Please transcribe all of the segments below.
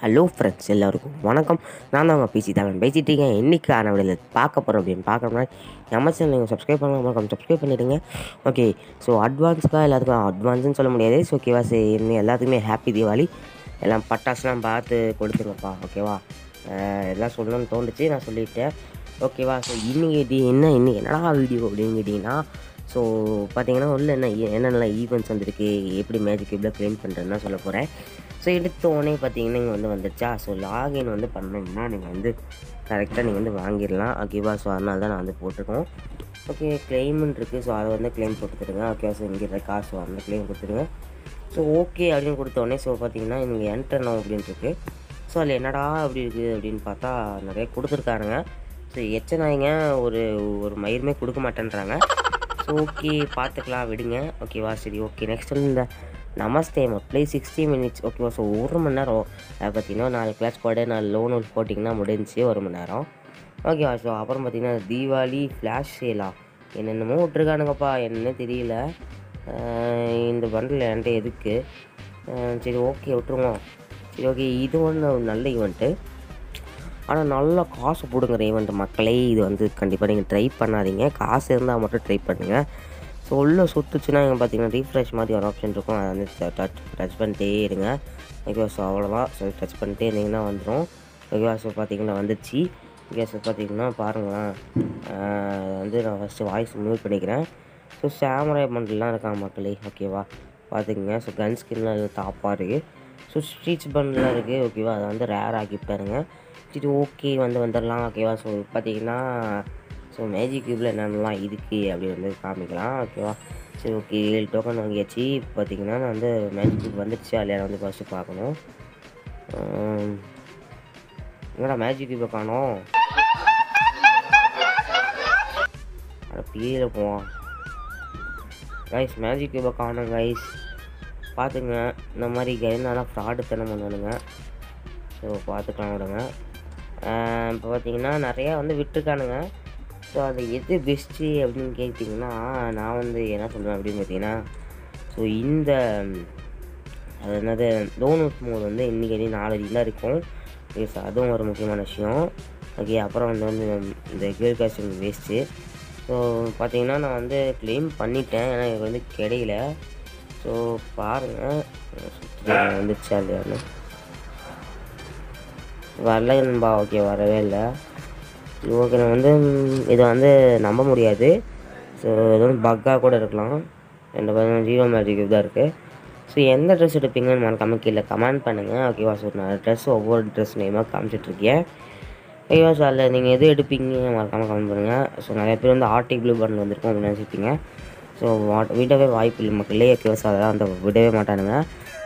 hello friends எல்லாருக்கும் வணக்கம் நான் தான் உங்கள் பேசி தான் பேசிட்டு இருக்கேன் இன்றைக்கான வீடியோவில் பார்க்க போகிறோம் அப்படின்னு பார்க்கணும்னா நம்ம சேனல் நீங்கள் சப்ஸ்கிரைப் பண்ண மறக்காம சப்ஸ்கிரைப் பண்ணிவிடுங்க ஓகே ஸோ அட்வான்ஸ்க்காக எல்லாத்துக்கும் அட்வான்ஸ்னு சொல்ல முடியாது ஸோ ஓகேவா சரி இன்னும் எல்லாத்துக்குமே ஹாப்பி தீபாவளி எல்லாம் பட்டாசுலாம் பார்த்து கொடுத்துங்கப்பா ஓகேவா அஹ் எல்லாம் சொல்லணும்னு தோணுச்சு நான் சொல்லிட்டேன் ஓகேவா ஸோ இன்னைக்கு இது என்ன இன்னைக்கு என்னடா வீடியோ அப்படின்னு கேட்டிங்கன்னா ஸோ பார்த்தீங்கன்னா உள்ள என்ன என்னென்ன ஈவெண்ட்ஸ் வந்திருக்கு எப்படி மேஜிக் கியூப்பில் க்ளைம் பண்ணுறதுன்னு சொல்ல போகிறேன் ஸோ எடுத்த உடனே பார்த்தீங்கன்னா இங்கே வந்து வந்துருச்சா ஸோ லாகின் வந்து பண்ணணும்னா நீங்கள் வந்து கரெக்டாக நீங்கள் வந்து வாங்கிடலாம் ஓகேவா ஸோ அதனால தான் நான் வந்து போட்டிருக்கோம் ஓகே கிளைம்னு இருக்குது ஸோ அதை வந்து கிளைம் கொடுத்துருங்க ஓகே ஸோ இங்கே இருக்க காசு வந்து கிளைம் கொடுத்துருங்க ஸோ ஓகே அப்படின்னு கொடுத்த உடனே ஸோ பார்த்தீங்கன்னா நீங்கள் என்டர் நோ அப்படின்னு இருக்கு ஸோ அதில் என்னடா அப்படி இருக்குது அப்படின்னு பார்த்தா நிறைய கொடுத்துருக்காருங்க ஸோ எச்ச நாய்ங்க ஒரு ஒரு மயிருமே கொடுக்க மாட்டேன்றாங்க ஸோ ஓகே பார்த்துக்கலாம் விடுங்க ஓகேவா சரி ஓகே நெக்ஸ்ட் வந்து இந்த நமஸ்தே ப்ளே சிக்ஸ்டி மினிட்ஸ் ஓகேவா ஸோ ஒரு மணி நேரம் அது பார்த்தீங்கன்னா நாலு கிளாஸ் போட நாலு லோன் ஒன்று போட்டிங்கன்னா முடிஞ்சுச்சு ஒரு மணி நேரம் ஓகேவா ஸோ அப்புறம் பார்த்தீங்கன்னா தீபாவளி ஃப்ளாஷ் சேலா என்னென்னமோ விட்ருக்கானுங்கப்பா என்னன்னே தெரியல ஆஹ் இந்த பண்டில் என்கிட்ட எதுக்கு ஆஹ் சரி ஓகே விட்ருவோம் சரி ஓகே இது ஒன்று நல்ல ஈவெண்ட்டு ஆனால் நல்லா காசு போடுங்கிற ஈவெண்ட் மக்களே இது வந்து கண்டிப்பாக நீங்கள் ட்ரை பண்ணாதீங்க காசு இருந்தால் மட்டும் ட்ரை பண்ணுங்கள் ஸோ உள்ளே சுற்றுச்சுன்னா இங்கே பார்த்தீங்கன்னா ரீஃப்ரெஷ் மாதிரி ஒரு ஆப்ஷன் இருக்கும் அதை வந்து டச் டச் பண்ணிட்டே இருங்க ஓகேவா ஸோ அவ்வளோதான் ஸோ டச் பண்ணிட்டே இருந்தீங்கன்னா வந்துடும் ஓகேவா ஸோ பார்த்தீங்கன்னா வந்துச்சு ஓகே ஸோ பார்த்தீங்கன்னா பாருங்களேன் ஆஹ் வந்து நான் ஃபஸ்ட்டு வாய்ஸ் மியூட் பண்ணிக்கிறேன் ஸோ சாமராய் பண்டெலாம் இருக்காங்க மக்களே ஓகேவா பார்த்துக்குங்க ஸோ கன் ஸ்கின்லாம் டாப்பாக இருக்குது ஸோ ஸ்ட்ரீட்ஸ் பண்டெலாம் இருக்குது ஓகேவா அதை வந்து ரேர் ஆக்கிட்டாருங்க சரி ஓகே வந்து வந்துடலாம் ஓகேவா ஸோ பார்த்தீங்கன்னா ஸோ மேஜிக் கியூப்பில் என்னென்னலாம் இருக்குது அப்படி வந்து காமிக்கலாம் ஓகேவா சரி ஓகே ஏழு டோக்கன் வாங்கியாச்சு இப்போ பார்த்தீங்கன்னா நான் வந்து மேஜிக் கியூப் வந்துடுச்சு அதில் வந்து ஃபஸ்ட்டு பார்க்கணும் ஆம், என்னடா மேஜிக் கியூப்பை காணோம் அட கீழே போவோம் கைஸ் மேஜிக் கியூபை காணும் கைஸ் பார்த்துங்க இந்த மாதிரி கைனாலாம் ஃப்ராடு தனம் பண்ணுவானுங்க ஸோ பார்த்துக்கலாம் விடுங்க இப்போ பார்த்தீங்கன்னா நிறையா வந்து விட்டுருக்கானுங்க ஸோ அது எது பெஸ்ட்டு அப்படின்னு கேட்டிங்கன்னா நான் வந்து என்ன சொல்லுவேன் அப்படின்னு பார்த்தீங்கன்னா ஸோ இந்த அது என்னது டோனட் மோட் வந்து இன்றைக்கி நாலு தான் இருக்கும் எஸ் அதுவும் ஒரு முக்கியமான விஷயம் ஓகே அப்புறம் வந்து வந்து இந்த கேர்ள் காஸ்டியூம் வேஸ்ட்டு ஸோ பார்த்தீங்கன்னா நான் வந்து க்ளைம் பண்ணிட்டேன் ஏன்னா எனக்கு வந்து கிடைக்கல ஸோ பாருங்கள் வந்துச்சா இல்லையான்னு வரல நண்பா ஓகே வரவே இல்லை ஓகே நான் வந்து ம், இதை வந்து நம்ப முடியாது ஸோ இது வந்து பக்காக கூட இருக்கலாம் ரெண்டு பேரும் ஜீரோ மேஜிக் தான் இருக்குது ஸோ எந்த ட்ரெஸ் எடுப்பீங்கன்னு மறக்காம கீழே கமெண்ட் பண்ணுங்கள் ஓகேவா ஸோ நான் ட்ரெஸ் ஒவ்வொரு ட்ரெஸ் நேமாக காமிச்சிட்ருக்கேன் ஓகேவா ஸோ அதில் நீங்கள் எது எடுப்பீங்க மறக்காமல் கமெண்ட் பண்ணுங்கள் ஸோ நிறைய பேர் வந்து ஆர்டிக் ப்ளூ பட்டன் வந்திருக்கும் அப்படின்னு நினச்சிருப்பீங்க ஸோ வாட் விடவே வாய்ப்பு இல்லை மக்களே ஓகேவா ஸோ அதெல்லாம் வந்து விடவே மாட்டானுங்க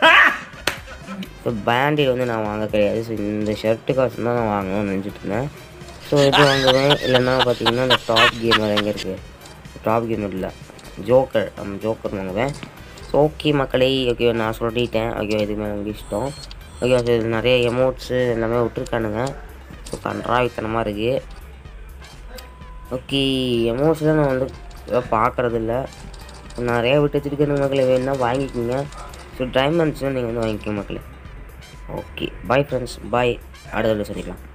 ஸோ பேண்டேட் வந்து நான் வாங்க கிடையாது ஸோ இந்த ஷர்ட்டு காசு தான் நான் வாங்கணும்னு நினச்சிட்டு இருந்தேன் ஸோ இது வாங்குவேன் இல்லைன்னா பார்த்தீங்கன்னா இந்த டாப் கேமர் எங்கே இருக்குது டாப் கேமர் இல்லை ஜோக்கர் நம்ம ஜோக்கர் வாங்குவேன் ஸோ ஓகே மக்களே ஓகே நான் சொல்லிட்டேன் ஓகே இதுமே எனக்கு இஷ்டம் ஓகே ஸோ இது நிறைய எமௌண்ட்ஸு எல்லாமே விட்டுருக்கானுங்க ஸோ கன்றாவித்தனமாக இருக்குது ஓகே எமௌண்ட்ஸ்லாம் நான் வந்து பார்க்குறதில்ல நிறையா விட்டு வச்சுருக்கேன் மக்களே வேணும்னா வாங்கிக்கோங்க ஸோ டைமண்ட்ஸ்லாம் நீங்கள் வந்து வாங்கிக்க மக்களே ஓகே பாய் ஃப்ரெண்ட்ஸ் பாய் அடுத்த சந்திக்கலாம்